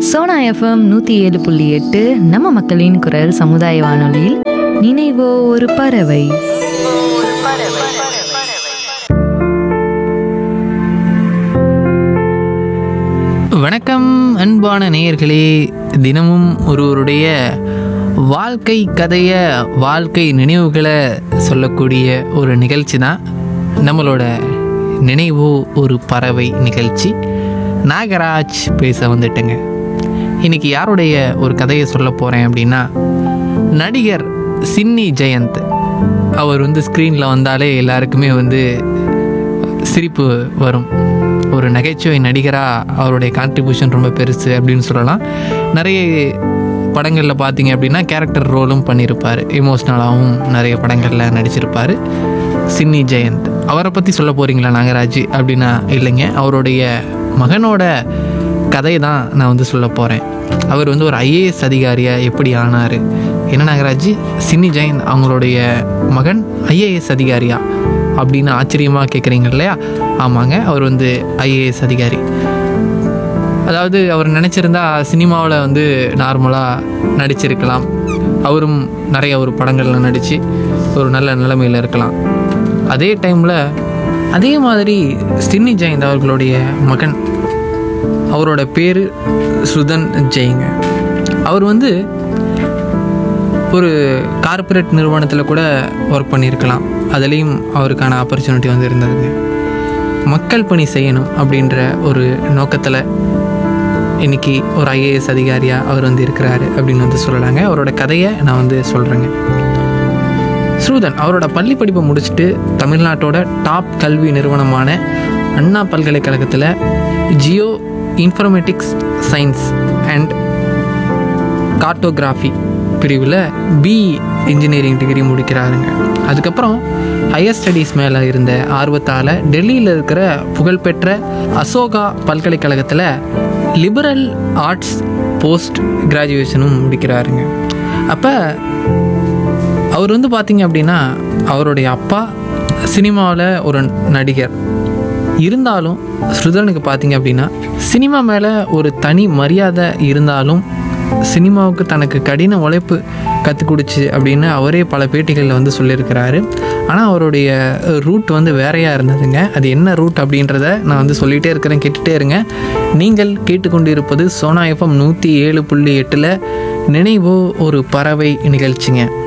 Sona FM நூற்றி ஏழு புள்ளி எட்டு நம்ம மக்களின் குரல் சமுதாய வானொலியில் நினைவோ ஒரு பறவை வணக்கம் அன்பான நேயர்களே தினமும் ஒருவருடைய வாழ்க்கை கதையை வாழ்க்கை நினைவுகளை சொல்லக்கூடிய ஒரு நிகழ்ச்சி தான் நம்மளோட நினைவோ ஒரு பறவை நிகழ்ச்சி நாகராஜ் பேச வந்துட்டேங்க இன்னைக்கு யாருடைய ஒரு கதையை சொல்ல போகிறேன் அப்படின்னா நடிகர் சின்னி ஜெயந்த் அவர் வந்து ஸ்க்ரீனில் வந்தாலே எல்லாருக்குமே வந்து சிரிப்பு வரும் ஒரு நகைச்சுவை நடிகராக அவருடைய கான்ட்ரிபியூஷன் ரொம்ப பெருசு அப்படின்னு சொல்லலாம் நிறைய படங்களில் பார்த்தீங்க அப்படின்னா கேரக்டர் ரோலும் பண்ணியிருப்பார் எமோஷ்னலாகவும் நிறைய படங்களில் நடிச்சிருப்பார் சின்னி ஜெயந்த் அவரை பற்றி சொல்ல போகிறீங்களா நாகராஜ் அப்படின்னா இல்லைங்க அவருடைய மகனோட கதையை தான் நான் வந்து சொல்ல போகிறேன் அவர் வந்து ஒரு ஐஏஎஸ் அதிகாரியாக எப்படி ஆனார் என்ன நாகராஜ் சின்னி ஜெயந்த் அவங்களுடைய மகன் ஐஏஎஸ் அதிகாரியா அப்படின்னு ஆச்சரியமாக கேட்குறீங்க இல்லையா ஆமாங்க அவர் வந்து ஐஏஎஸ் அதிகாரி அதாவது அவர் நினச்சிருந்தா சினிமாவில் வந்து நார்மலாக நடிச்சிருக்கலாம் அவரும் நிறைய ஒரு படங்களில் நடித்து ஒரு நல்ல நிலைமையில் இருக்கலாம் அதே டைமில் அதே மாதிரி ஸ்டின்னி ஜெயந்த் அவர்களுடைய மகன் அவரோட பேர் சுதன் ஜெயிங்க அவர் வந்து ஒரு கார்ப்பரேட் நிறுவனத்தில் கூட ஒர்க் பண்ணியிருக்கலாம் அதுலேயும் அவருக்கான ஆப்பர்ச்சுனிட்டி வந்து இருந்ததுங்க மக்கள் பணி செய்யணும் அப்படின்ற ஒரு நோக்கத்தில் இன்னைக்கு ஒரு ஐஏஎஸ் அதிகாரியாக அவர் வந்து இருக்கிறாரு அப்படின்னு வந்து சொல்லலாங்க அவரோட கதையை நான் வந்து சொல்கிறேங்க ஸ்ரூதன் அவரோட பள்ளி படிப்பை முடிச்சுட்டு தமிழ்நாட்டோட டாப் கல்வி நிறுவனமான அண்ணா பல்கலைக்கழகத்தில் geo informatics science and cartography பிரிவில் பிஇ இன்ஜினியரிங் டிகிரி முடிக்கிறாருங்க அதுக்கப்புறம் ஹையர் ஸ்டடீஸ் மேலே இருந்த ஆர்வத்தால் டெல்லியில் இருக்கிற புகழ்பெற்ற அசோகா பல்கலைக்கழகத்தில் லிபரல் ஆர்ட்ஸ் போஸ்ட் கிராஜுவேஷனும் முடிக்கிறாருங்க அப்போ அவர் வந்து பார்த்தீங்க அப்படின்னா அவருடைய அப்பா சினிமாவில் ஒரு நடிகர் இருந்தாலும் ஸ்ருதனுக்கு பார்த்தீங்க அப்படின்னா சினிமா மேலே ஒரு தனி மரியாதை இருந்தாலும் சினிமாவுக்கு தனக்கு கடின உழைப்பு கற்றுக் கொடுச்சு அப்படின்னு அவரே பல பேட்டிகளில் வந்து சொல்லியிருக்கிறாரு ஆனால் அவருடைய ரூட் வந்து வேறையாக இருந்ததுங்க அது என்ன ரூட் அப்படின்றத நான் வந்து சொல்லிகிட்டே இருக்கிறேன் கேட்டுகிட்டே இருங்க நீங்கள் கேட்டுக்கொண்டு இருப்பது சோனா எஃப்எம் நூற்றி ஏழு புள்ளி எட்டில் நினைவோ ஒரு பறவை நிகழ்ச்சிங்க